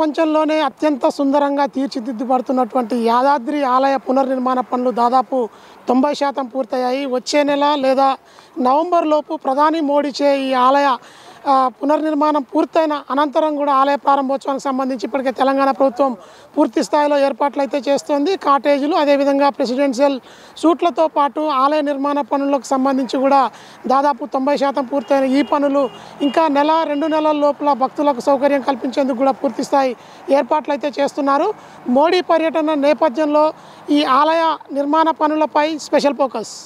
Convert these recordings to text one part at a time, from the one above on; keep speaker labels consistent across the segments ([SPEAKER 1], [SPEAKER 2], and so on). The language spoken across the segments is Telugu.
[SPEAKER 1] ప్రపంచంలోనే అత్యంత సుందరంగా తీర్చిదిద్దుబడుతున్నటువంటి యాదాద్రి ఆలయ పునర్నిర్మాణ పనులు దాదాపు తొంభై శాతం పూర్తయ్యాయి వచ్చే నెల లేదా నవంబర్ లోపు ప్రధాని మోడీచే ఈ ఆలయ ఆ, పునర్నిర్మాణం పూర్తయిన అనంతరం కూడా ఆలయ ప్రారంభోత్సవానికి సంబంధించి ఇప్పటికే తెలంగాణ ప్రభుత్వం పూర్తి స్థాయిలో ఏర్పాట్లు అయితే చేస్తోంది కాటేజీలు అదేవిధంగా ప్రెసిడెన్షియల్ సూట్లతో పాటు ఆలయ నిర్మాణ పనులకు సంబంధించి కూడా దాదాపు తొంభై శాతం పూర్తయిన ఈ పనులు ఇంకా నెల రెండు నెలల లోపల భక్తులకు సౌకర్యం కల్పించేందుకు కూడా పూర్తి స్థాయి ఏర్పాట్లు అయితే చేస్తున్నారు మోడీ పర్యటన నేపథ్యంలో ఈ ఆలయ నిర్మాణ పనులపై స్పెషల్ ఫోకస్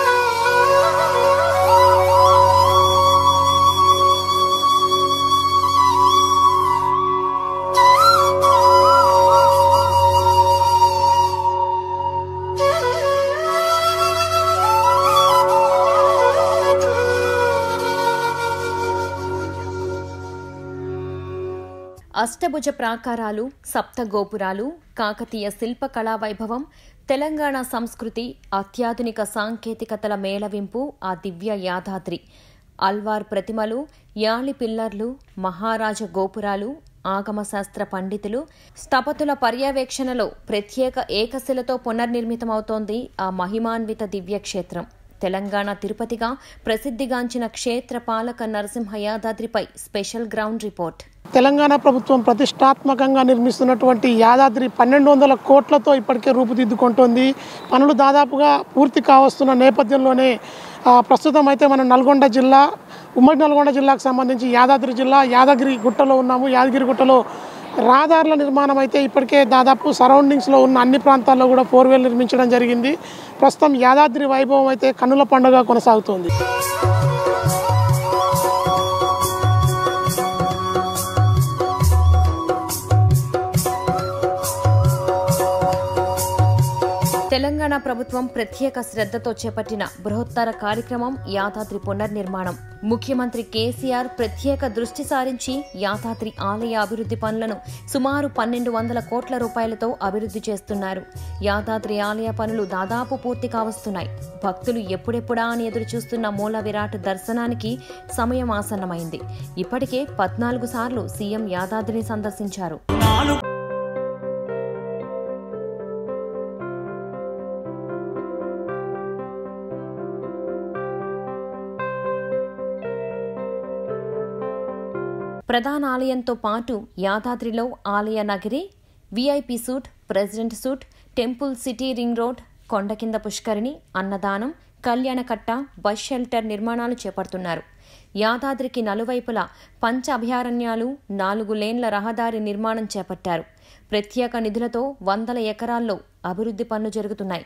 [SPEAKER 2] అష్టభుజ ప్రాకారాలు సప్త గోపురాలు కాకతీయ శిల్ప కళా వైభవం తెలంగాణ సంస్కృతి అత్యాధునిక సాంకేతికతల మేళవింపు ఆ దివ్య యాదాద్రి అల్వార్ ప్రతిమలు యాళి పిల్లర్లు మహారాజ గోపురాలు ఆగమశాస్త్ర పండితులు స్థపతుల పర్యవేక్షణలో ప్రత్యేక ఏకశిలతో పునర్నిర్మితమవుతోంది ఆ మహిమాన్విత దివ్యక్షేత్రం తెలంగాణ తిరుపతిగా ప్రసిద్ధిగాంచిన క్షేత్ర పాలక నరసింహ యాదాద్రిపై స్పెషల్ గ్రౌండ్ రిపోర్ట్
[SPEAKER 1] తెలంగాణ ప్రభుత్వం ప్రతిష్టాత్మకంగా నిర్మిస్తున్నటువంటి యాదాద్రి పన్నెండు వందల కోట్లతో ఇప్పటికే రూపుదిద్దుకుంటోంది పనులు దాదాపుగా పూర్తి కావస్తున్న నేపథ్యంలోనే ఆ, ప్రస్తుతం అయితే మనం నల్గొండ జిల్లా ఉమ్మడి నల్గొండ జిల్లాకు సంబంధించి యాదాద్రి జిల్లా యాదగిరి గుట్టలో ఉన్నాము యాదగిరి గుట్టలో రహదారుల నిర్మాణం అయితే ఇప్పటికే దాదాపు సరౌండింగ్స్లో ఉన్న అన్ని ప్రాంతాల్లో కూడా ఫోర్ వేలు నిర్మించడం జరిగింది ప్రస్తుతం యాదాద్రి వైభవం అయితే కన్నుల పండుగ కొనసాగుతోంది
[SPEAKER 2] తెలంగాణ ప్రభుత్వం ప్రత్యేక శ్రద్ధతో చేపట్టిన బృహత్తర కార్యక్రమం యాదాద్రి పునర్నిర్మాణం ముఖ్యమంత్రి కేసీఆర్ ప్రత్యేక దృష్టి సారించి యాదాద్రి ఆలయ అభివృద్ధి పనులను సుమారు పన్నెండు వందల కోట్ల రూపాయలతో అభివృద్ధి చేస్తున్నారు యాదాద్రి ఆలయ పనులు దాదాపు పూర్తి కావస్తున్నాయి భక్తులు ఎప్పుడెప్పుడా అని ఎదురు చూస్తున్న మూల విరాట్ దర్శనానికి సమయం ఆసన్నమైంది ఇప్పటికే పద్నాలుగు సార్లు సీఎం యాదాద్రిని సందర్శించారు ప్రధాన ఆలయంతో పాటు యాదాద్రిలో ఆలయ నగరి VIP suite president suite temple city ring road కొండ కింద పుష్కరిణి అన్నదానం కళ్యాణకట్ట బస్ షెల్టర్ నిర్మాణాలు చేపడుతున్నారు యాదాద్రికి నలువైపులా పంచ అభయారణ్యాలు నాలుగు లేన్ల రహదారి నిర్మాణం చేపట్టారు ప్రత్యేక నిధులతో వందల ఎకరాల్లో అభివృద్ధి పనులు జరుగుతున్నాయి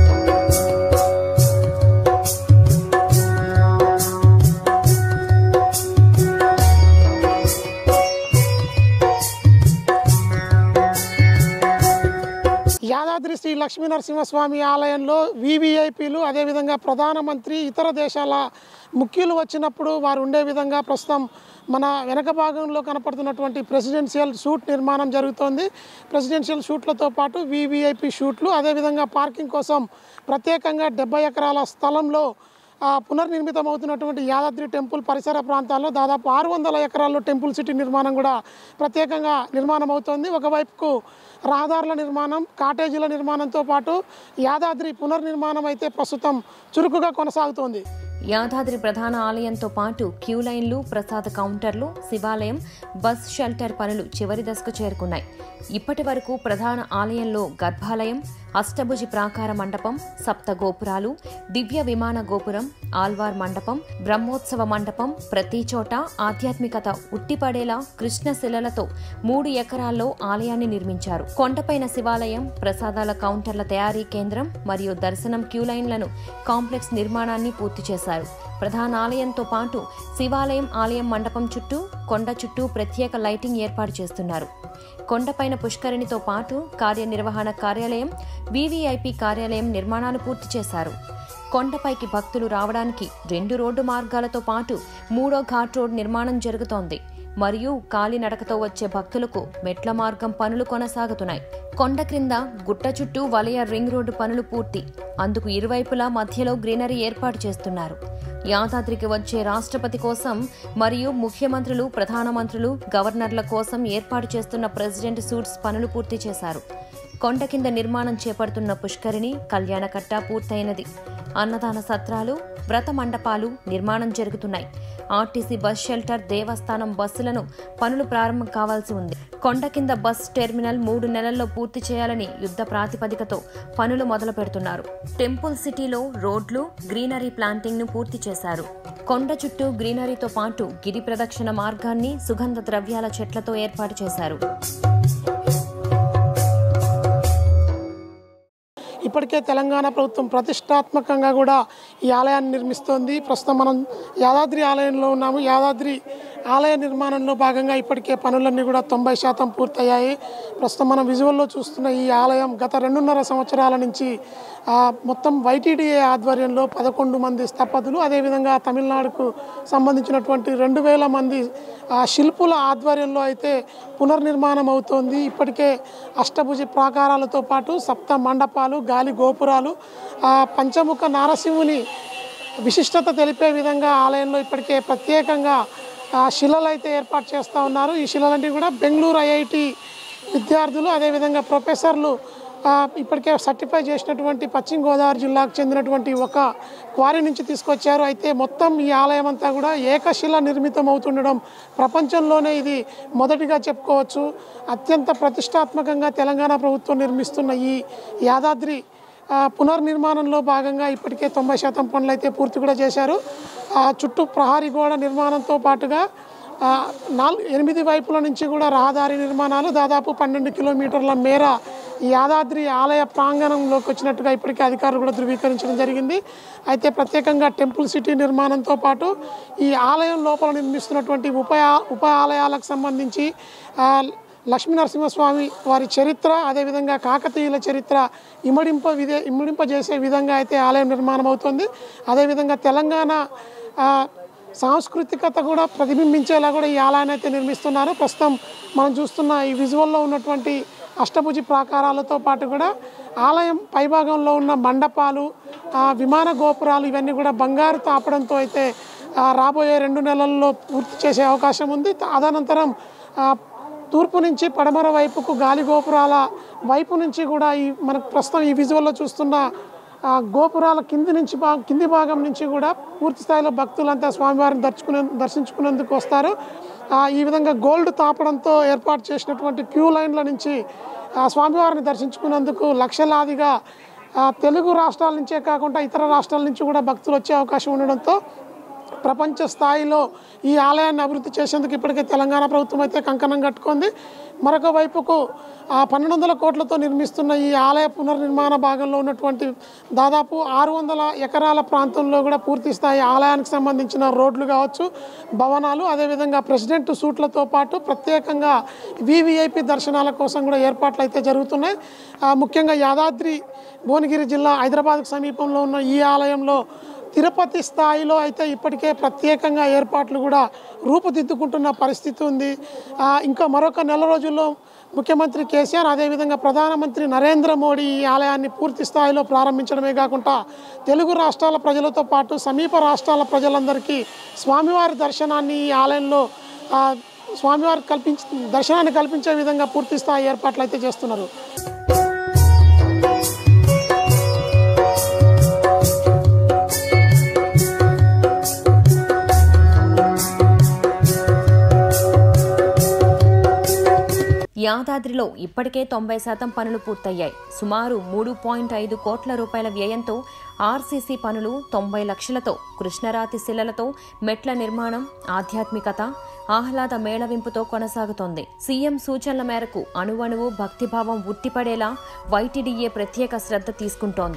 [SPEAKER 1] యాదాద్రి శ్రీ లక్ష్మీ నరసింహస్వామి ఆలయంలో వివిఐపీలు అదేవిధంగా ప్రధానమంత్రి ఇతర దేశాల ముఖ్యులు వచ్చినప్పుడు వారు ఉండే విధంగా ప్రస్తుతం మన వెనక భాగంలో కనపడుతున్నటువంటి ప్రెసిడెన్షియల్ షూట్ నిర్మాణం జరుగుతోంది ప్రెసిడెన్షియల్ షూట్లతో పాటు వివిఐపి షూట్లు అదేవిధంగా పార్కింగ్ కోసం ప్రత్యేకంగా డెబ్బై ఎకరాల స్థలంలో ఆ, పునర్నిర్మితమవుతున్నటువంటి యాదాద్రి టెంపుల్ పరిసర ప్రాంతాల్లో దాదాపు ఆరు వందల ఎకరాల్లో టెంపుల్ సిటీ నిర్మాణం కూడా ప్రత్యేకంగా నిర్మాణం అవుతోంది ఒకవైపుకు రహదారుల నిర్మాణం కాటేజీల నిర్మాణంతో పాటు యాదాద్రి పునర్నిర్మాణం అయితే ప్రస్తుతం చురుకుగా కొనసాగుతోంది
[SPEAKER 2] యాదాద్రి ప్రధాన ఆలయంతో పాటు క్యూ లైన్లు ప్రసాద కౌంటర్లు శివాలయం బస్ షెల్టర్ పనులు చివరి దశకు చేరుకున్నాయి ఇప్పటి వరకు ప్రధాన ఆలయంలో గర్భాలయం అష్టభుజి ప్రాకార మండపం సప్త గోపురాలు దివ్య విమాన గోపురం ఆల్వార్ మండపం బ్రహ్మోత్సవ మండపం ప్రతి చోట ఆధ్యాత్మికత ఉట్టిపడేలా కృష్ణ శిలలతో మూడు ఎకరాల్లో ఆలయాన్ని నిర్మించారు కొండపైన శివాలయం ప్రసాదాల కౌంటర్ల తయారీ కేంద్రం మరియు దర్శనం క్యూ లైన్లను కాంప్లెక్స్ నిర్మాణాన్ని పూర్తి చేశారు ప్రధాన ఆలయంతో పాటు శివాలయం ఆలయం మండపం చుట్టూ కొండ చుట్టూ ప్రత్యేక లైటింగ్ ఏర్పాటు చేస్తున్నారు కొండపైన పుష్కరిణితో పాటు కార్యనిర్వహణ కార్యాలయం వివిఐపి కార్యాలయం నిర్మాణాలు పూర్తి చేశారు కొండపైకి భక్తులు రావడానికి రెండు రోడ్డు మార్గాలతో పాటు మూడో ఘాట్ రోడ్ నిర్మాణం జరుగుతోంది మరియు కాలినడకతో వచ్చే భక్తులకు మెట్ల మార్గం పనులు కొనసాగుతున్నాయి కొండ క్రింద గుట్ట చుట్టూ వలయ రింగ్ రోడ్డు పనులు పూర్తి అందుకు ఇరువైపులా మధ్యలో గ్రీనరీ ఏర్పాటు చేస్తున్నారు యాదాద్రికి వచ్చే రాష్ట్రపతి కోసం మరియు ముఖ్యమంత్రులు ప్రధానమంత్రులు గవర్నర్ల కోసం ఏర్పాటు చేస్తున్న ప్రెసిడెంట్ సూట్స్ పనులు పూర్తి చేశారు కొండ కింద నిర్మాణం చేపడుతున్న పుష్కరిణి కళ్యాణకట్ట పూర్తయినది అన్నదాన సత్రాలు వ్రత మండపాలు నిర్మాణం జరుగుతున్నాయి ఆర్టీసీ బస్ షెల్టర్ దేవస్థానం బస్సులను పనులు ప్రారంభం కావాల్సి ఉంది కొండ కింద బస్ టెర్మినల్ మూడు నెలల్లో పూర్తి చేయాలని యుద్ధ ప్రాతిపదికతో పనులు మొదలు పెడుతున్నారు టెంపుల్ సిటీలో రోడ్లు గ్రీనరీ ప్లాంటింగ్ ను పూర్తి చేశారు కొండ చుట్టూ గ్రీనరీతో పాటు గిరి ప్రదక్షిణ మార్గాన్ని సుగంధ ద్రవ్యాల చెట్లతో ఏర్పాటు చేశారు
[SPEAKER 1] ఇప్పటికే తెలంగాణ ప్రభుత్వం ప్రతిష్టాత్మకంగా కూడా ఈ ఆలయాన్ని నిర్మిస్తోంది ప్రస్తుతం మనం యాదాద్రి ఆలయంలో ఉన్నాము యాదాద్రి ఆలయ నిర్మాణంలో భాగంగా ఇప్పటికే పనులన్నీ కూడా తొంభై శాతం పూర్తయ్యాయి ప్రస్తుతం మనం విజువల్లో చూస్తున్న ఈ ఆలయం గత రెండున్నర సంవత్సరాల నుంచి ఆ, మొత్తం వైటీడీఏ ఆధ్వర్యంలో పదకొండు మంది స్థపతులు అదేవిధంగా తమిళనాడుకు సంబంధించినటువంటి రెండు వేల మంది ఆ, శిల్పుల ఆధ్వర్యంలో అయితే పునర్నిర్మాణం అవుతోంది ఇప్పటికే అష్టభుజి ప్రాకారాలతో పాటు సప్త మండపాలు గాలి గోపురాలు ఆ, పంచముఖ నారసింహుని విశిష్టత తెలిపే విధంగా ఆలయంలో ఇప్పటికే ప్రత్యేకంగా ఆ, శిలలు అయితే ఏర్పాటు చేస్తూ ఉన్నారు ఈ శిలలన్నీ కూడా బెంగళూరు ఐఐటి విద్యార్థులు అదేవిధంగా ప్రొఫెసర్లు ఆ, ఇప్పటికే సర్టిఫై చేసినటువంటి పశ్చిమ గోదావరి జిల్లాకు చెందినటువంటి ఒక క్వారీ నుంచి తీసుకొచ్చారు అయితే మొత్తం ఈ ఆలయం అంతా కూడా ఏకశిల నిర్మితం అవుతుండడం ప్రపంచంలోనే ఇది మొదటిగా చెప్పుకోవచ్చు అత్యంత ప్రతిష్టాత్మకంగా తెలంగాణ ప్రభుత్వం నిర్మిస్తున్న ఈ యాదాద్రి ఆ, పునర్నిర్మాణంలో భాగంగా ఇప్పటికే తొంభై శాతం పనులు అయితే పూర్తి కూడా చేశారు ఆ, చుట్టూ ప్రహారీ గోడ నిర్మాణంతో పాటుగా ఆ, నాలుగు ఎనిమిది వైపుల నుంచి కూడా రహదారి నిర్మాణాలు దాదాపు పన్నెండు కిలోమీటర్ల మేర ఈ యాదాద్రి ఆలయ ప్రాంగణంలోకి వచ్చినట్టుగా ఇప్పటికే అధికారులు కూడా ధృవీకరించడం జరిగింది అయితే ప్రత్యేకంగా టెంపుల్ సిటీ నిర్మాణంతో పాటు ఈ ఆలయం లోపల నిర్మిస్తున్నటువంటి ఉప ఉప ఆలయాలకు సంబంధించి ఆ, లక్ష్మీ నరసింహస్వామి వారి చరిత్ర అదేవిధంగా కాకతీయుల చరిత్ర ఇమడింప విదే ఇమడింపజేసే విధంగా అయితే ఆలయం నిర్మాణం అవుతుంది అదేవిధంగా తెలంగాణ ఆ, సాంస్కృతికత కూడా ప్రతిబింబించేలా కూడా ఈ ఆలయాన్ని అయితే నిర్మిస్తున్నారు ప్రస్తుతం మనం చూస్తున్న ఈ విజువల్లో ఉన్నటువంటి అష్టభుజి ప్రాకారాలతో పాటు కూడా ఆలయం పైభాగంలో ఉన్న మండపాలు ఆ, విమాన గోపురాలు ఇవన్నీ కూడా బంగారు తాపడంతో అయితే ఆ, రాబోయే రెండు నెలల్లో పూర్తి చేసే అవకాశం ఉంది తదనంతరం ఆ, తూర్పు నుంచి పడమర వైపుకు గాలి గోపురాల వైపు నుంచి కూడా ఈ మనకు ప్రస్తుతం ఈ విజువల్లో చూస్తున్న ఆ గోపురాల కింది నుంచి భా కింది భాగం నుంచి కూడా పూర్తి స్థాయిలో భక్తులంతా స్వామివారిని దర్శుకునే దర్శించుకునేందుకు వస్తారు ఆ, ఈ విధంగా గోల్డ్ తాపడంతో ఏర్పాటు చేసినటువంటి క్యూ లైన్ల నుంచి ఆ స్వామివారిని దర్శించుకునేందుకు లక్షలాదిగా ఆ, తెలుగు రాష్ట్రాల నుంచే కాకుండా ఇతర రాష్ట్రాల నుంచి కూడా భక్తులు వచ్చే అవకాశం ఉండడంతో ప్రపంచ స్థాయిలో ఈ ఆలయాన్ని అభివృద్ధి చేసేందుకు ఇప్పటికే తెలంగాణ ప్రభుత్వం అయితే కంకణం కట్టుకుంది మరొక వైపుకు ఆ పన్నెండు వందల కోట్లతో నిర్మిస్తున్న ఈ ఆలయ పునర్నిర్మాణ భాగంలో ఉన్నటువంటి దాదాపు ఆరు వందల ఎకరాల ప్రాంతంలో కూడా పూర్తి స్థాయి ఆలయానికి సంబంధించిన రోడ్లు కావచ్చు భవనాలు అదేవిధంగా ప్రెసిడెంట్ సూట్లతో పాటు ప్రత్యేకంగా వివిఐపి దర్శనాల కోసం కూడా ఏర్పాట్లు అయితే జరుగుతున్నాయి ఆ, ముఖ్యంగా యాదాద్రి భువనగిరి జిల్లా హైదరాబాద్కు సమీపంలో ఉన్న ఈ ఆలయంలో తిరుపతి స్థాయిలో అయితే ఇప్పటికే ప్రత్యేకంగా ఏర్పాట్లు కూడా రూపుదిద్దుకుంటున్న పరిస్థితి ఉంది ఆ, ఇంకా మరొక నెల రోజుల్లో ముఖ్యమంత్రి కేసీఆర్ అదేవిధంగా ప్రధానమంత్రి నరేంద్ర మోడీ ఈ ఆలయాన్ని పూర్తి స్థాయిలో ప్రారంభించడమే కాకుండా తెలుగు రాష్ట్రాల ప్రజలతో పాటు సమీప రాష్ట్రాల ప్రజలందరికీ స్వామివారి దర్శనాన్ని ఈ ఆలయంలో ఆ, స్వామివారి కల్పించి దర్శనాన్ని కల్పించే విధంగా పూర్తి స్థాయి ఏర్పాట్లు అయితే చేస్తున్నారు
[SPEAKER 2] యాదాద్రిలో ఇప్పటికే తొంభై శాతం పనులు పూర్తయ్యాయి సుమారు మూడు పాయింట్ ఐదు కోట్ల రూపాయల వ్యయంతో ఆర్సీసీ పనులు తొంభై లక్షలతో కృష్ణరాతి శిలలతో మెట్ల నిర్మాణం ఆధ్యాత్మికత ఆహ్లాద మేళవింపుతో కొనసాగుతోంది సీఎం సూచనల మేరకు అణువణువు భక్తిభావం ఉట్టిపడేలా వైటీడీఏ ప్రత్యేక శ్రద్ధ తీసుకుంటోంది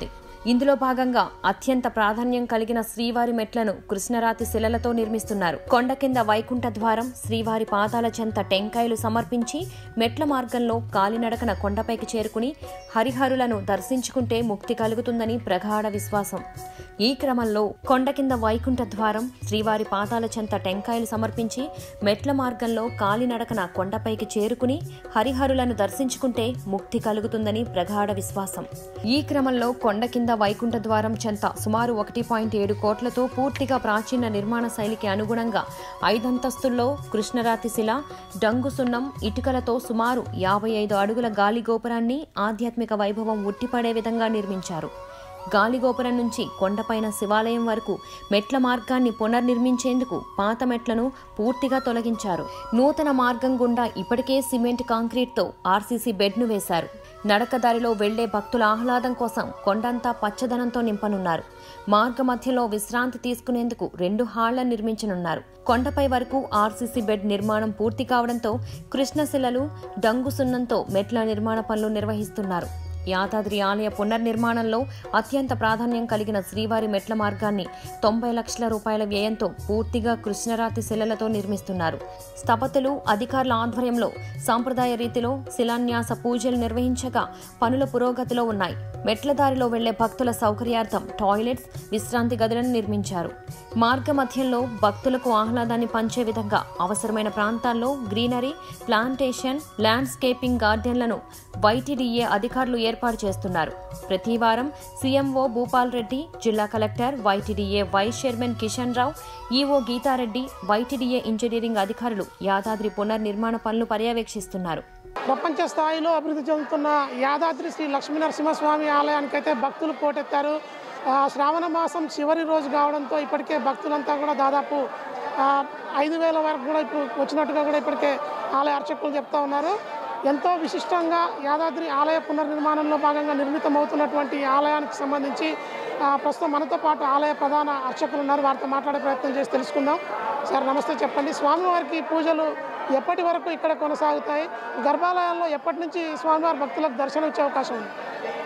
[SPEAKER 2] ఇందులో భాగంగా అత్యంత ప్రాధాన్యం కలిగిన శ్రీవారి మెట్లను కృష్ణరాతి శిలలతో నిర్మిస్తున్నారు కొండ కింద వైకుంఠ ద్వారం శ్రీవారి పాదాల చెంత టెంకాయలు సమర్పించి మెట్ల మార్గంలో కాలినడకన కొండపైకి చేరుకుని హరిహరులను దర్శించుకుంటే ముక్తి కలుగుతుందని ప్రగాఢ విశ్వాసం ఈ క్రమంలో కొండ కింద వైకుంఠ ద్వారం శ్రీవారి పాదాల చెంత టెంకాయలు సమర్పించి మెట్ల మార్గంలో కాలినడకన కొండపైకి చేరుకుని హరిహరులను దర్శించుకుంటే ముక్తి కలుగుతుందని ప్రగాఢ విశ్వాసం ఈ క్రమంలో కొండ కింద వైకుంఠ ద్వారం చెంత సుమారు ఒకటి పాయింట్ ఏడు కోట్లతో పూర్తిగా ప్రాచీన నిర్మాణ శైలికి అనుగుణంగా ఐదంతస్తుల్లో కృష్ణరాతి శిల డంగు సున్నం ఇటుకలతో సుమారు యాభై ఐదు అడుగుల గాలి గోపురాన్ని ఆధ్యాత్మిక వైభవం ఉట్టిపడే విధంగా నిర్మించారు గాలిగోపురం నుంచి కొండపైన శివాలయం వరకు మెట్ల మార్గాన్ని పునర్నిర్మించేందుకు పాత మెట్లను పూర్తిగా తొలగించారు నూతన మార్గం గుండా ఇప్పటికే సిమెంట్ కాంక్రీట్తో ఆర్సీసీ బెడ్ను వేశారు నడకదారిలో వెళ్లే భక్తుల ఆహ్లాదం కోసం కొండంతా పచ్చదనంతో నింపనున్నారు మార్గ మధ్యలో విశ్రాంతి తీసుకునేందుకు రెండు హాళ్లను నిర్మించనున్నారు కొండపై వరకు ఆర్సీసీ బెడ్ నిర్మాణం పూర్తి కావడంతో కృష్ణశిలలు డంగు సున్నంతో మెట్ల నిర్మాణ పనులు నిర్వహిస్తున్నారు యాదాద్రి ఆలయ పునర్నిర్మాణంలో అత్యంత ప్రాధాన్యం కలిగిన శ్రీవారి మెట్ల మార్గాన్ని తొంభై లక్షల రూపాయల వ్యయంతో పూర్తిగా కృష్ణరాతి శిలలతో నిర్మిస్తున్నారు స్థపతులు అధికారుల ఆధ్వర్యంలో సాంప్రదాయ రీతిలో శిలాన్యాస పూజలు నిర్వహించగా పనుల పురోగతిలో ఉన్నాయి మెట్ల దారిలో వెళ్లే భక్తుల సౌకర్యార్థం టాయిలెట్స్ విశ్రాంతి గదులను నిర్మించారు మార్గ మధ్యంలో భక్తులకు ఆహ్లాదాన్ని పంచే విధంగా అవసరమైన ప్రాంతాల్లో గ్రీనరీ ప్లాంటేషన్ ల్యాండ్స్కేపింగ్ గార్డెన్లను వైటీడీఏ అధికారులు ఏర్పాటు చేస్తున్నారు ప్రతి వారం సీఎంఓ భూపాల్ రెడ్డి జిల్లా collector YTDA vice chairman Kishan Rao EO Geetha Reddy YTDA engineering అధికారులు యాదాద్రి పునర్నిర్మాణ పనులు పర్యవేక్షిస్తున్నారు
[SPEAKER 1] ప్రపంచ స్థాయిలో అభివృద్ధి చెందుతున్న యాదాద్రి శ్రీ లక్ష్మీ నరసింహస్వామి ఆలయానికి అయితే భక్తులు పోటెత్తారు ఆ, శ్రావణ మాసం చివరి రోజు కావడంతో ఇప్పటికే భక్తులంతా కూడా దాదాపు ఆ, ఐదు వేల వరకు కూడా ఇప్పుడు వచ్చినట్టుగా కూడా ఇప్పటికే ఆలయ అర్చకులు చెప్తా ఉన్నారు ఎంతో విశిష్టంగా యాదాద్రి ఆలయ పునర్నిర్మాణంలో భాగంగా నిర్మితమవుతున్నటువంటి ఈ ఆలయానికి సంబంధించి ఆ, ప్రస్తుతం మనతో పాటు ఆలయ ప్రధాన అర్చకులు ఉన్నారు వారితో మాట్లాడే ప్రయత్నం చేసి తెలుసుకుందాం సార్ నమస్తే చెప్పండి స్వామివారికి పూజలు ఎప్పటి వరకు ఇక్కడ కొనసాగుతాయి గర్భాలయంలో ఎప్పటి నుంచి స్వామివారి భక్తులకు దర్శనం ఇచ్చే అవకాశం ఉంది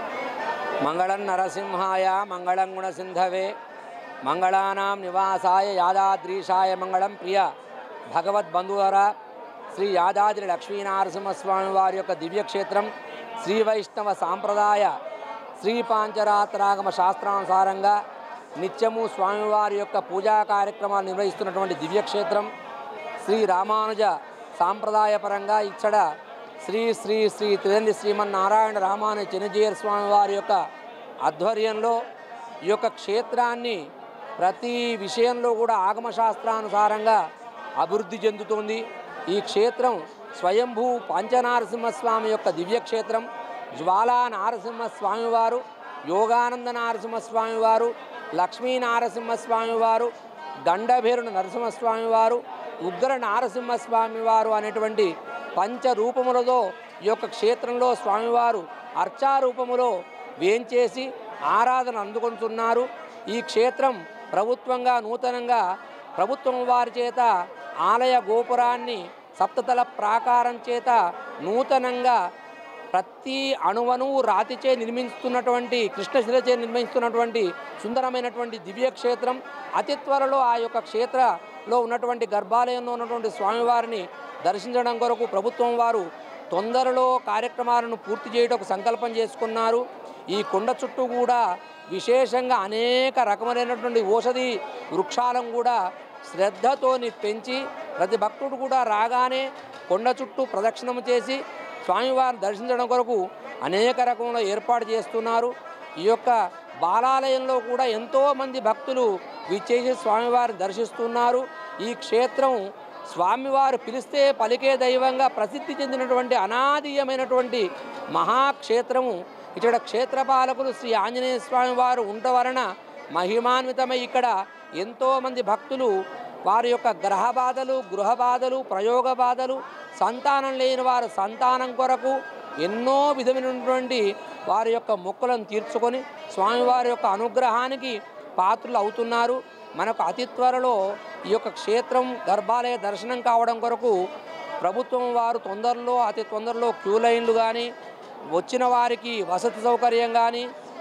[SPEAKER 3] మంగళం నరసింహాయ మంగళం గుణసింధవే మంగళానాం నివాసాయ యాదాద్రీషాయ మంగళం ప్రియ భగవద్బంధువర శ్రీ యాదాద్రి లక్ష్మీనరసింహస్వామి వారి యొక్క దివ్యక్షేత్రం శ్రీ వైష్ణవ సాంప్రదాయ శ్రీ పాంచరాత్రాగమ శాస్త్రానుసారంగా నిత్యము స్వామివారి యొక్క పూజా కార్యక్రమాలు నిర్వహిస్తున్నటువంటి దివ్యక్షేత్రం శ్రీ రామానుజ సాంప్రదాయపరంగా ఇక్కడ శ్రీ శ్రీ శ్రీ త్రిదండి శ్రీమన్నారాయణ రామానుజ చిన్నజీయర్ స్వామి వారి యొక్క ఆధ్వర్యంలో ఈ యొక్క క్షేత్రాన్ని ప్రతి విషయంలో కూడా ఆగమశాస్త్రానుసారంగా అభివృద్ధి చెందుతుంది ఈ క్షేత్రం స్వయంభూ పంచనారసింహస్వామి యొక్క దివ్యక్షేత్రం జ్వాలా నారసింహస్వామి వారు యోగానంద నారసింహస్వామి వారు లక్ష్మీ నారసింహస్వామి వారు దండభేరుడు నరసింహస్వామి వారు ఉగ్ర నారసింహస్వామి వారు అనేటువంటి పంచరూపములతో ఈ యొక్క క్షేత్రంలో స్వామివారు అర్చారూపములో వేంచేసి ఆరాధన అందుకుంటున్నారు ఈ క్షేత్రం ప్రభుత్వంగా నూతనంగా ప్రభుత్వం వారి చేత ఆలయ గోపురాన్ని సప్తతల ప్రాకారం చేత నూతనంగా ప్రతి అణువను రాతిచే నిర్మిస్తున్నటువంటి కృష్ణశిలచే నిర్మిస్తున్నటువంటి సుందరమైనటువంటి దివ్య క్షేత్రం అతి త్వరలో ఆ యొక్క క్షేత్రలో ఉన్నటువంటి గర్భాలయంలో ఉన్నటువంటి స్వామివారిని దర్శించడం కొరకు ప్రభుత్వం వారు తొందరలో కార్యక్రమాలను పూర్తి చేయటకు సంకల్పం చేసుకున్నారు ఈ కొండ చుట్టూ కూడా విశేషంగా అనేక రకమైనటువంటి ఔషధి వృక్షాలను కూడా శ్రద్ధతోని పెంచి ప్రతి భక్తుడు కూడా రాగానే కొండ చుట్టూ ప్రదక్షిణం చేసి స్వామివారిని దర్శించడం కొరకు అనేక రకముల ఏర్పాటు చేస్తున్నారు ఈ యొక్క బాలాలయంలో కూడా ఎంతోమంది భక్తులు విచ్చేసి స్వామివారిని దర్శిస్తున్నారు ఈ క్షేత్రం స్వామివారు పిలిస్తే పలికే దైవంగా ప్రసిద్ధి చెందినటువంటి అనాదీయమైనటువంటి మహాక్షేత్రము ఇక్కడ క్షేత్రపాలకులు శ్రీ ఆంజనేయ స్వామి వారు ఉంట వలన మహిమాన్వితమై ఇక్కడ ఎంతోమంది భక్తులు వారి యొక్క గ్రహ బాధలు గృహ బాధలు ప్రయోగ బాధలు సంతానం లేని వారు సంతానం కొరకు ఎన్నో విధమైనటువంటి వారి యొక్క మొక్కులను తీర్చుకొని స్వామివారి యొక్క అనుగ్రహానికి పాత్రలు అవుతున్నారు మనకు అతి త్వరలో ఈ యొక్క క్షేత్రం గర్భాలయ దర్శనం కావడం కొరకు ప్రభుత్వం వారు తొందరలో అతి తొందరలో క్యూ లైన్లు కానీ వచ్చిన వారికి వసతి సౌకర్యం కానీ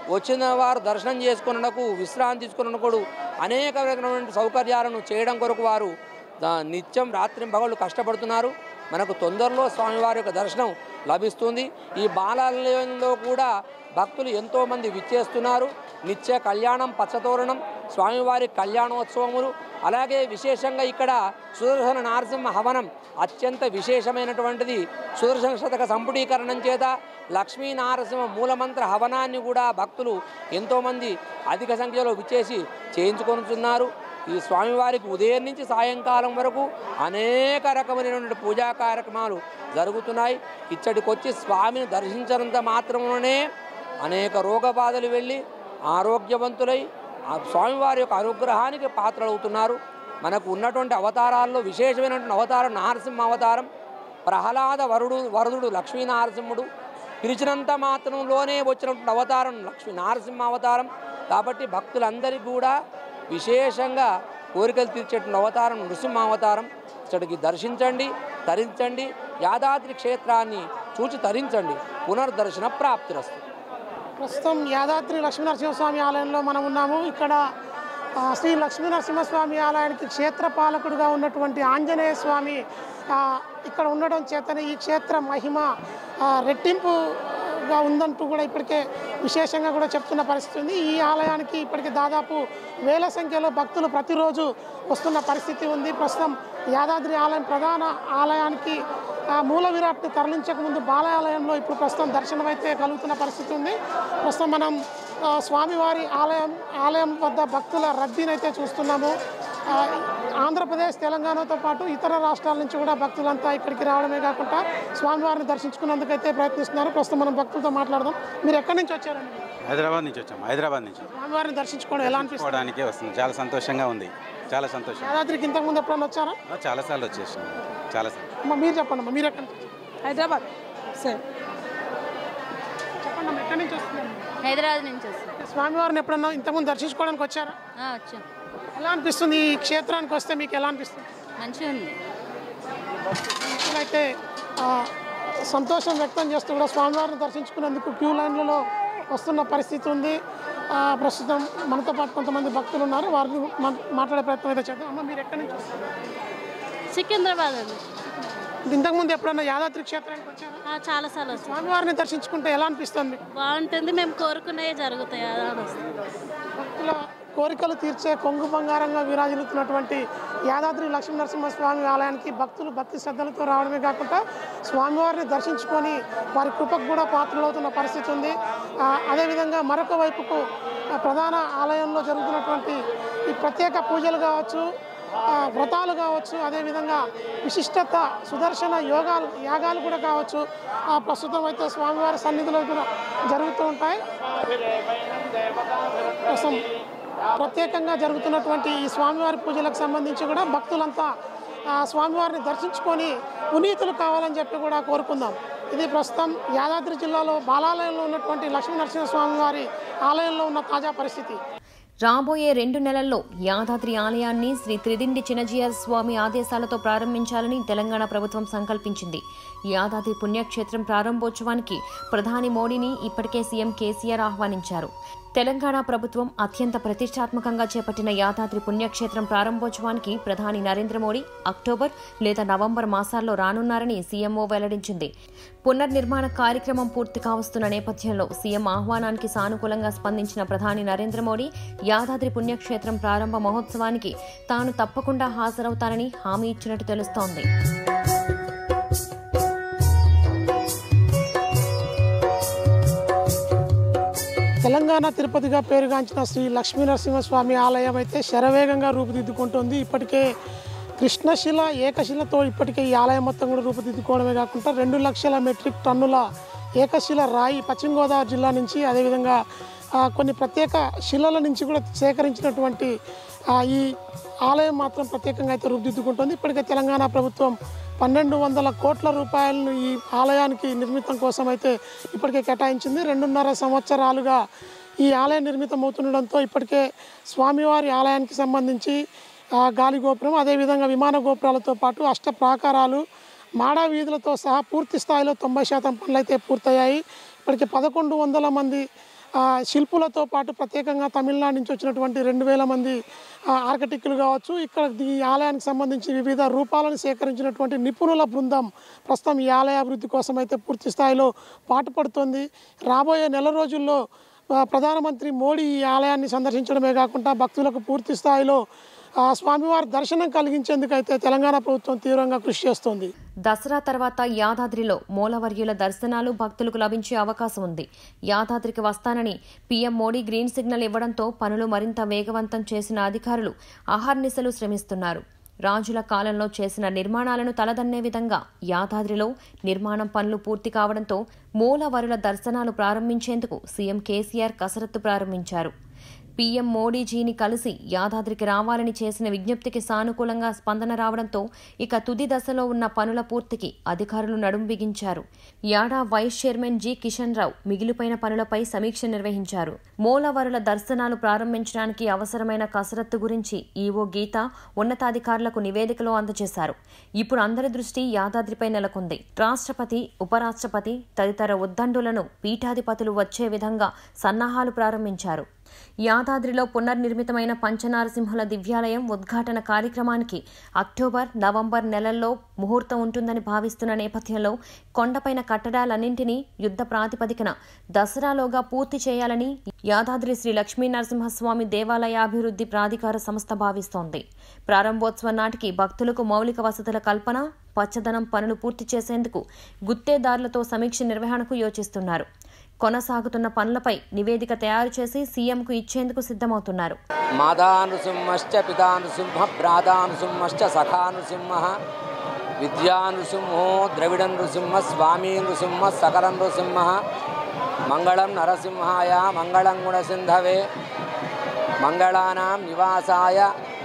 [SPEAKER 3] వచ్చిన వారు దర్శనం చేసుకున్నకు విశ్రాంతి తీసుకున్నకు అనేక రకమైనటువంటి సౌకర్యాలను చేయడం కొరకు వారు దా- నిత్యం రాత్రి పగళ్ళు కష్టపడుతున్నారు మనకు తొందరలో స్వామివారి యొక్క దర్శనం లభిస్తుంది ఈ బాలాలయంలో కూడా భక్తులు ఎంతోమంది విచ్చేస్తున్నారు నిత్య కళ్యాణం పచ్చతోరణం స్వామివారి కళ్యాణోత్సవములు అలాగే విశేషంగా ఇక్కడ సుదర్శన నారసింహ హవనం అత్యంత విశేషమైనటువంటిది సుదర్శన శతక సంపుటీకరణం చేత లక్ష్మీ నారసింహ మూలమంత్ర హవనాన్ని కూడా భక్తులు ఎంతోమంది అధిక సంఖ్యలో విచ్చేసి చేయించుకొనుతున్నారు ఈ స్వామివారికి ఉదయం నుంచి సాయంకాలం వరకు అనేక రకమైనటువంటి పూజా కార్యక్రమాలు జరుగుతున్నాయి ఇచ్చటికి వచ్చి స్వామిని దర్శించినంత మాత్రంలోనే అనేక రోగ బాధలు వెళ్ళి ఆరోగ్యవంతులై ఆ స్వామివారి యొక్క అనుగ్రహానికి పాత్రలవుతున్నారు మనకు ఉన్నటువంటి అవతారాల్లో విశేషమైనటువంటి అవతారం నరసింహ అవతారం ప్రహ్లాద వరుడు వరదుడు లక్ష్మీ నరసింహుడు పిలిచినంత మాత్రంలోనే వచ్చినటువంటి అవతారం లక్ష్మీ నరసింహ అవతారం కాబట్టి భక్తులందరికీ కూడా విశేషంగా కోరికలు తీర్చేటువంటి అవతారం నృసింహ అవతారం ఇక్కడికి దర్శించండి తరించండి యాదాద్రి క్షేత్రాన్ని చూచి తరించండి పునర్దర్శన ప్రాప్తిరస్తు
[SPEAKER 1] ప్రస్తుతం యాదాద్రి లక్ష్మీనరసింహస్వామి ఆలయంలో మనం ఉన్నాము ఇక్కడ ఆ, శ్రీ లక్ష్మీనరసింహస్వామి ఆలయానికి క్షేత్రపాలకుడుగా ఉన్నటువంటి ఆంజనేయ స్వామి ఆ, ఇక్కడ ఉండడం చేతనే ఈ క్షేత్ర మహిమ ఆ, రెట్టింపుగా ఉందంటూ కూడా ఇప్పటికే విశేషంగా కూడా చెప్తున్న పరిస్థితి ఉంది ఈ ఆలయానికి ఇప్పటికి దాదాపు వేల సంఖ్యలో భక్తులు ప్రతిరోజు వస్తున్న పరిస్థితి ఉంది ప్రస్తుతం యాదాద్రి ఆలయం ప్రధాన ఆలయానికి ఆ మూల విరాట్ని తరలించక ముందు బాలయాలయంలో ఇప్పుడు ప్రస్తుతం దర్శనం అయితే కలుగుతున్న పరిస్థితి ఉంది ప్రస్తుతం మనం ఆ, స్వామివారి ఆలయం ఆలయం వద్ద భక్తుల రద్దీని అయితే చూస్తున్నాము ఆ, ఆంధ్రప్రదేశ్ తెలంగాణతో పాటు ఇతర రాష్ట్రాల నుంచి కూడా భక్తులంతా ఇక్కడికి రావడమే కాకుండా స్వామివారిని దర్శించుకున్నందుకైతే ప్రయత్నిస్తున్నారు ప్రస్తుతం మనం భక్తులతో మాట్లాడదాం మీరు ఎక్కడి నుంచి వచ్చారండి
[SPEAKER 4] హైదరాబాద్ నుంచి వచ్చాము హైదరాబాద్ నుంచి
[SPEAKER 1] స్వామివారిని దర్శించుకోవడం ఎలా అనిపిస్తుంది
[SPEAKER 4] పోవడానికే వస్తుంది చాలా సంతోషంగా ఉంది చాలా సంతోషం
[SPEAKER 1] యాదాద్రికి ఇంతకుముందు ఎప్పుడైనా వచ్చారా
[SPEAKER 4] చాలాసార్లు వచ్చేసినాం చాలాసార్లు
[SPEAKER 1] అమ్మ మీరు చెప్పండి అమ్మ మీరు ఎక్కడి నుంచి వచ్చారు?
[SPEAKER 5] హైదరాబాద్ సార్
[SPEAKER 1] చెప్పండి అమ్మ ఎక్కడి నుంచి వస్తున్నారు
[SPEAKER 6] హైదరాబాద్ నుంచి వస్తాం
[SPEAKER 1] స్వామివారిని ఎప్పుడన్నా ఇంతకుముందు దర్శించుకోవడానికి వచ్చారా
[SPEAKER 6] ఆ, వచ్చాం
[SPEAKER 1] ఎలా అనిపిస్తుంది ఈ క్షేత్రానికి వస్తే మీకు ఎలా అనిపిస్తుంది
[SPEAKER 6] మంచిగా ఉంది
[SPEAKER 1] అయితే ఆ, సంతోషం వ్యక్తం చేస్తూ కూడా స్వామివారిని దర్శించుకునేందుకు క్యూ లైన్లలో వస్తున్న పరిస్థితి ఉంది ఆ, ప్రస్తుతం మనతో పాటు కొంతమంది భక్తులు ఉన్నారు వారిని మా- మాట్లాడే ప్రయత్నం అయితే చేద్దాం అమ్మ మీరు ఎక్కడి నుంచి వస్తారు
[SPEAKER 6] సికింద్రాబాద్ అండి
[SPEAKER 1] ఇంతకుముందు ఎప్పుడన్నా యాదాద్రి క్షేత్రానికి వచ్చారా
[SPEAKER 6] ఆ, చాలాసార్లు వస్తాం
[SPEAKER 1] స్వామివారిని దర్శించుకుంటే ఎలా అనిపిస్తుంది మీకు
[SPEAKER 6] బాగుంటుంది మేము కోరుకున్నవి జరుగుతాయి అలా అని వస్తాం
[SPEAKER 1] భక్తుల కోరికలు తీర్చే కొంగు బంగారంగా విరాజిల్లుతున్నటువంటి యాదాద్రి లక్ష్మీనరసింహస్వామి ఆలయానికి భక్తులు భక్తి శ్రద్ధలతో రావడమే కాకుండా స్వామివారిని దర్శించుకొని వారి కృపకు కూడా పాత్రలవుతున్న పరిస్థితి ఉంది ఆ, అదేవిధంగా మరొక వైపుకు ఆ, ప్రధాన ఆలయంలో జరుగుతున్నటువంటి ఈ ప్రత్యేక పూజలు కావచ్చు ఆ, వ్రతాలు కావచ్చు అదేవిధంగా విశిష్టత సుదర్శన యోగాలు యాగాలు కూడా కావచ్చు ఆ, ప్రస్తుతం అయితే స్వామివారి సన్నిధిలో కూడా జరుగుతూ ఉంటాయి కోసం ప్రత్యేకంగా జరుగుతున్నటువంటి ఈ స్వామివారి పూజలకు సంబంధించి కూడా భక్తులంతా ఆ స్వామివారిని దర్శించుకొని పునీతులు కావాలని చెప్పి కూడా కోరుకుందాం ఇది ప్రస్తుతం యాదాద్రి జిల్లాలో బాలాలయంలో ఉన్నటువంటి లక్ష్మీ నరసింహస్వామి వారి ఆలయంలో ఉన్న తాజా పరిస్థితి
[SPEAKER 2] రాబోయే రెండు నెలల్లో యాదాద్రి ఆలయాన్ని శ్రీ త్రిదిండి చిన్నజీయర్ స్వామి ఆదేశాలతో ప్రారంభించాలని తెలంగాణ ప్రభుత్వం సంకల్పించింది యాదాద్రి పుణ్యక్షేత్రం ప్రారంభోత్సవానికి ప్రధాని మోడీని ఇప్పటికే సీఎం కేసీఆర్ ఆహ్వానించారు తెలంగాణ ప్రభుత్వం అత్యంత ప్రతిష్టాత్మకంగా చేపట్టిన యాదాద్రి పుణ్యక్షేత్రం ప్రారంభోత్సవానికి ప్రధాని నరేంద్ర మోడీ అక్టోబర్ లేదా నవంబర్ మాసాల్లో రానున్నారని సీఎంఓ వెల్లడించింది పునర్నిర్మాణ కార్యక్రమం పూర్తి కావస్తున్న నేపథ్యంలో సీఎం ఆహ్వానానికి సానుకూలంగా స్పందించిన ప్రధాని నరేంద్ర మోడీ యాదాద్రి పుణ్యక్షేత్రం ప్రారంభ మహోత్సవానికి తాను తప్పకుండా హాజరవుతానని హామీ ఇచ్చినట్టు తెలుస్తోంది
[SPEAKER 1] తెలంగాణ తిరుపతిగా పేరుగాంచిన శ్రీ లక్ష్మీ నరసింహస్వామి ఆలయం అయితే శరవేగంగా రూపుదిద్దుకుంటుంది ఇప్పటికే కృష్ణశిల ఏకశిలతో ఇప్పటికే ఈ ఆలయం మొత్తం కూడా రూపుదిద్దుకోవడమే కాకుండా రెండు లక్షల మెట్రిక్ టన్నుల ఏకశిల రాయి పశ్చిమ గోదావరి జిల్లా నుంచి అదేవిధంగా ఆ, కొన్ని ప్రత్యేక శిలల నుంచి కూడా సేకరించినటువంటి ఆ, ఈ ఆలయం మాత్రం ప్రత్యేకంగా అయితే రూపుదిద్దుకుంటుంది ఇప్పటికే తెలంగాణ ప్రభుత్వం పన్నెండు వందల కోట్ల రూపాయలను ఈ ఆలయానికి నిర్మితం కోసం అయితే ఇప్పటికే కేటాయించింది రెండున్నర సంవత్సరాలుగా ఈ ఆలయం నిర్మితం అవుతుండడంతో ఇప్పటికే స్వామివారి ఆలయానికి సంబంధించి ఆ, గాలి గోపురం అదేవిధంగా విమాన గోపురాలతో పాటు అష్ట ప్రాకారాలు మాడా వీధులతో సహా పూర్తి స్థాయిలో తొంభై శాతం పనులు అయితే పూర్తయ్యాయి ఇప్పటికే పదకొండు వందల మంది ఆ, శిల్పులతో పాటు ప్రత్యేకంగా తమిళనాడు నుంచి వచ్చినటువంటి రెండు వేల మంది ఆ, ఆర్కిటెక్టులు కావచ్చు ఇక్కడ ఈ ఆలయానికి సంబంధించి వివిధ రూపాలను సేకరించినటువంటి నిపుణుల బృందం ప్రస్తుతం ఈ ఆలయ అభివృద్ధి కోసం అయితే పూర్తి స్థాయిలో పాటుపడుతోంది రాబోయే నెల రోజుల్లో ఆ, ప్రధానమంత్రి మోడీ ఈ ఆలయాన్ని సందర్శించడమే కాకుండా భక్తులకు పూర్తి స్థాయిలో ఆ, స్వామివారి దర్శనం కలిగించేందుకైతే తెలంగాణ ప్రభుత్వం తీవ్రంగా కృషి చేస్తోంది
[SPEAKER 2] దసరా తర్వాత యాదాద్రిలో మూలవర్యుల దర్శనాలు భక్తులకు లభించే అవకాశం ఉంది యాదాద్రికి వస్తానని పీఎం మోడీ గ్రీన్ సిగ్నల్ ఇవ్వడంతో పనులు మరింత వేగవంతం చేసిన అధికారులు అహర్నిశలు శ్రమిస్తున్నారు రాజుల కాలంలో చేసిన నిర్మాణాలను తలదన్నే విధంగా యాదాద్రిలో నిర్మాణం పనులు పూర్తి కావడంతో మూలవరుల దర్శనాలు ప్రారంభించేందుకు సీఎం కేసీఆర్ కసరత్తు ప్రారంభించారు పీఎం మోడీజీని కలిసి యాదాద్రికి రావాలని చేసిన విజ్ఞప్తికి సానుకూలంగా స్పందన రావడంతో ఇక తుది దశలో ఉన్న పనుల పూర్తికి అధికారులు నడుం బిగించారు YADA vice chairman G Kishan Rao మిగిలిపోయిన పనులపై సమీక్ష నిర్వహించారు మూలవరుల దర్శనాలు ప్రారంభించడానికి అవసరమైన కసరత్తు గురించి ఈవో గీత ఉన్నతాధికారులకు నివేదికలో అందజేశారు ఇప్పుడు అందరి దృష్టి యాదాద్రిపై నెలకొంది రాష్ట్రపతి ఉపరాష్ట్రపతి తదితర ఉద్దండులను పీఠాధిపతులు వచ్చే విధంగా సన్నాహాలు ప్రారంభించారు యాదాద్రిలో పునర్నిర్మితమైన పంచనారసింహుల దివ్యాలయం ఉద్ఘాటన కార్యక్రమానికి అక్టోబర్ నవంబర్ నెలల్లో ముహూర్తం ఉంటుందని భావిస్తున్న నేపథ్యంలో కొండపైన కట్టడాలన్నింటినీ యుద్ధ ప్రాతిపదికన దసరాలోగా పూర్తి చేయాలని యాదాద్రి శ్రీ లక్ష్మీ నరసింహస్వామి దేవాలయాభివృద్ధి ప్రాధికార సంస్థ భావిస్తోంది ప్రారంభోత్సవం నాటికి భక్తులకు మౌలిక వసతుల కల్పన పచ్చదనం పనులు పూర్తి చేసేందుకు గుత్తేదారులతో సమీక్ష నిర్వహణకు యోచిస్తున్నారు కొనసాగుతున్న పనులపై నివేదిక తయారు చేసి సీఎంకు ఇచ్చేందుకు సిద్ధమవుతున్నారు
[SPEAKER 3] మాతా నృసింహశ్చ పితా నృసింహ భ్రాతా నృసింహశ్చ సఖా నృసింహ విద్యా నృసింహో ద్రవిడ నృసింహ స్వామీ నృసింహ సకల నృసింహ మంగళం నరసింహాయ మంగళం గుణసింధవే మంగళానాం నివాసాయ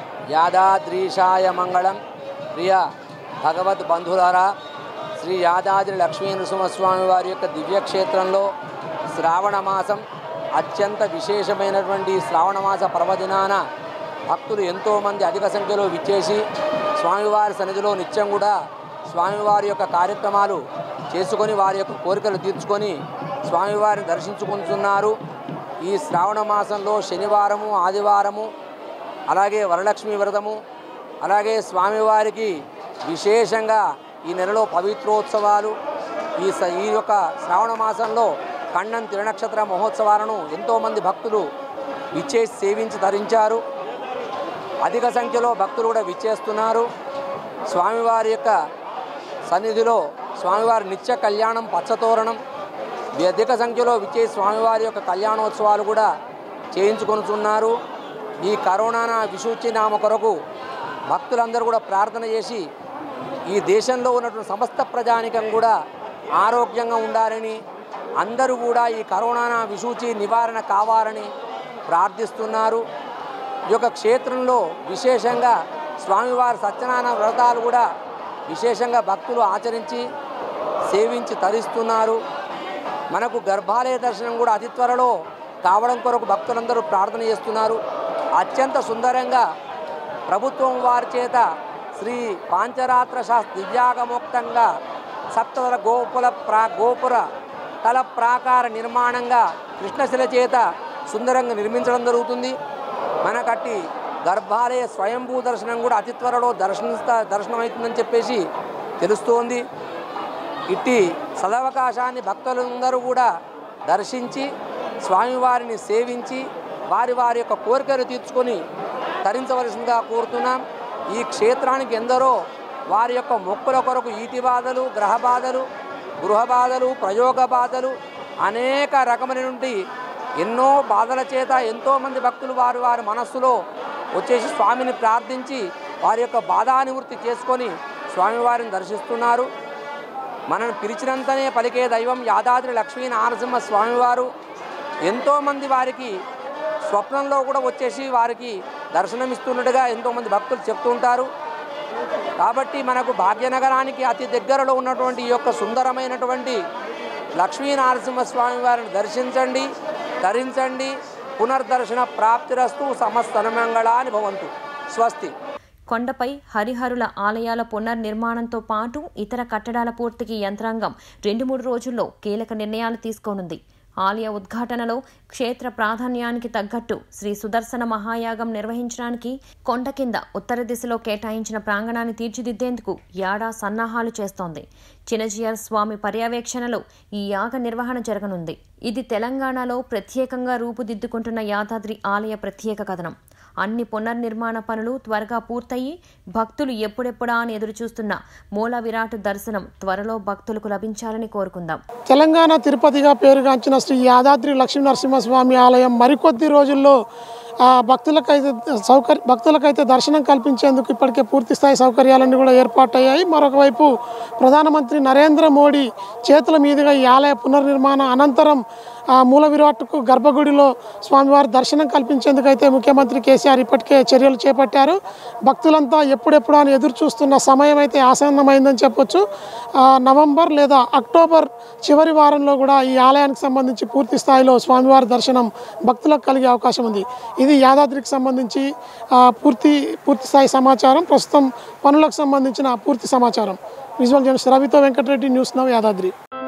[SPEAKER 3] యాదాద్రీషాయ మంగళం ప్రియ భగవద్ బంధులారా శ్రీ యాదాద్రి లక్ష్మీ నృసింహస్వామి వారి యొక్క దివ్యక్షేత్రంలో శ్రావణ మాసం అత్యంత విశేషమైనటువంటి ఈ శ్రావణ మాస పర్వదినాన భక్తులు ఎంతోమంది అధిక సంఖ్యలో విచ్చేసి స్వామివారి సన్నిధిలో నిత్యం కూడా స్వామివారి యొక్క కార్యక్రమాలు చేసుకొని వారి యొక్క కోరికలు తీర్చుకొని స్వామివారిని దర్శించుకుంటున్నారు ఈ శ్రావణ మాసంలో శనివారము ఆదివారము అలాగే వరలక్ష్మి వ్రతము అలాగే స్వామివారికి విశేషంగా ఈ నెలలో పవిత్రోత్సవాలు ఈ స ఈ యొక్క శ్రావణ మాసంలో ఖండం తిరునక్షత్ర మహోత్సవాలను ఎంతోమంది భక్తులు విచ్చేసి సేవించి ధరించారు అధిక సంఖ్యలో భక్తులు కూడా విచ్చేస్తున్నారు స్వామివారి యొక్క సన్నిధిలో స్వామివారి నిత్య కళ్యాణం పచ్చతోరణం అధిక సంఖ్యలో విచ్చే స్వామివారి యొక్క కళ్యాణోత్సవాలు కూడా చేయించుకొనుచున్నారు ఈ కరోనా విషూచి నామ కొరకు భక్తులందరూ కూడా ప్రార్థన చేసి ఈ దేశంలో ఉన్నటువంటి సమస్త ప్రజానికం కూడా ఆరోగ్యంగా ఉండాలని అందరూ కూడా ఈ కరోనా విషూచి నివారణ కావాలని ప్రార్థిస్తున్నారు ఈ యొక్క క్షేత్రంలో విశేషంగా స్వామివారి సత్యనారాయణ వ్రతాలు కూడా విశేషంగా భక్తులు ఆచరించి సేవించి తరిస్తున్నారు మనకు గర్భాలయ దర్శనం కూడా అతి త్వరలో కావడం కొరకు భక్తులందరూ ప్రార్థన చేస్తున్నారు అత్యంత సుందరంగా ప్రభుత్వం వారి చేత శ్రీ పాంచరాత్ర శాస్త్ర దివ్యాగమోక్తంగా సప్తదల గోపుల ప్రా గోపుర తల ప్రాకార నిర్మాణంగా కృష్ణశిల చేత సుందరంగా నిర్మించడం జరుగుతుంది మనకట్టి గర్భాలయ స్వయంభూ దర్శనం కూడా అతి త్వరలో దర్శనిస్తా దర్శనం అవుతుందని చెప్పేసి తెలుస్తోంది ఇట్టి సదవకాశాన్ని భక్తులందరూ కూడా దర్శించి స్వామివారిని సేవించి వారి వారి యొక్క కోరికలు తీర్చుకొని తరించవలసిందిగా కోరుతున్నాం ఈ క్షేత్రానికి ఎందరో వారి యొక్క మొక్కుల కొరకు ఈతి బాధలు గ్రహ బాధలు గృహ బాధలు ప్రయోగ బాధలు అనేక రకమైనటువంటి ఎన్నో బాధల చేత ఎంతోమంది భక్తులు వారి వారి మనస్సులో వచ్చేసి స్వామిని ప్రార్థించి వారి యొక్క బాధానివృత్తి చేసుకొని స్వామివారిని దర్శిస్తున్నారు మనను పిలిచినంతనే పలికే దైవం యాదాద్రి లక్ష్మీ నరసింహ స్వామివారు ఎంతోమంది వారికి స్వప్నంలో కూడా వచ్చేసి వారికి దర్శనమిస్తున్నట్టుగా ఎంతోమంది భక్తులు చెప్తుంటారు కాబట్టి మనకు భాగ్యనగరానికి అతి దగ్గరలో ఉన్నటువంటి ఈ యొక్క సుందరమైనటువంటి లక్ష్మీ నరసింహస్వామి వారిని దర్శించండి ధరించండి పునర్దర్శన ప్రాప్తిరస్తు సమస్తనమంగళాని భవంతు స్వస్తి
[SPEAKER 2] కొండపై హరిహరుల ఆలయాల పునర్నిర్మాణంతో పాటు ఇతర కట్టడాల పూర్తికి యంత్రాంగం రెండు మూడు రోజుల్లో కీలక నిర్ణయాలు తీసుకోనుంది ఆలయ ఉద్ఘాటనలో క్షేత్ర ప్రాధాన్యానికి తగ్గట్టు శ్రీ సుదర్శన మహాయాగం నిర్వహించడానికి కొండ కింద ఉత్తర దిశలో కేటాయించిన ప్రాంగణాన్ని తీర్చిదిద్దేందుకు యాడా సన్నాహాలు చేస్తోంది చినజియర్ స్వామి పర్యవేక్షణలో ఈ యాగ నిర్వహణ జరగనుంది ఇది తెలంగాణలో ప్రత్యేకంగా రూపుదిద్దుకుంటున్న యాదాద్రి ఆలయ ప్రత్యేక కథనం అన్ని పునర్నిర్మాణ పనులు త్వరగా పూర్తయి భక్తులు ఎప్పుడెప్పుడా అని ఎదురుచూస్తున్న మూల విరాట్ దర్శనం త్వరలో భక్తులకు లభించాలని కోరుకుందాం
[SPEAKER 1] తెలంగాణ తిరుపతిగా పేరుగాంచిన శ్రీ యాదాద్రి లక్ష్మీ నరసింహస్వామి ఆలయం మరికొద్ది రోజుల్లో ఆ, భక్తులకైతే సౌకర్య భక్తులకైతే దర్శనం కల్పించేందుకు ఇప్పటికే పూర్తి స్థాయి సౌకర్యాలన్నీ కూడా ఏర్పాటయ్యాయి మరొక వైపు ప్రధానమంత్రి నరేంద్ర మోడీ చేతుల మీదుగా ఈ ఆలయ పునర్నిర్మాణ అనంతరం ఆ, మూల విరాట్కు గర్భగుడిలో స్వామివారి దర్శనం కల్పించేందుకైతే ముఖ్యమంత్రి కేసీఆర్ ఇప్పటికే చర్యలు చేపట్టారు భక్తులంతా ఎప్పుడెప్పుడు అని ఎదురు చూస్తున్న సమయం అయితే ఆసన్నమైందని చెప్పొచ్చు ఆ, నవంబర్ లేదా అక్టోబర్ చివరి వారంలో కూడా ఈ ఆలయానికి సంబంధించి పూర్తి స్థాయిలో స్వామివారి దర్శనం భక్తులకు కలిగే అవకాశం ఉంది ఇది యాదాద్రికి సంబంధించి ఆ, పూర్తి పూర్తి స్థాయి సమాచారం ప్రస్తుతం పనులకు సంబంధించిన పూర్తి సమాచారం విజువల్ జర్నలిస్ట్ రవితో వెంకటరెడ్డి న్యూస్ నవ్ యాదాద్రి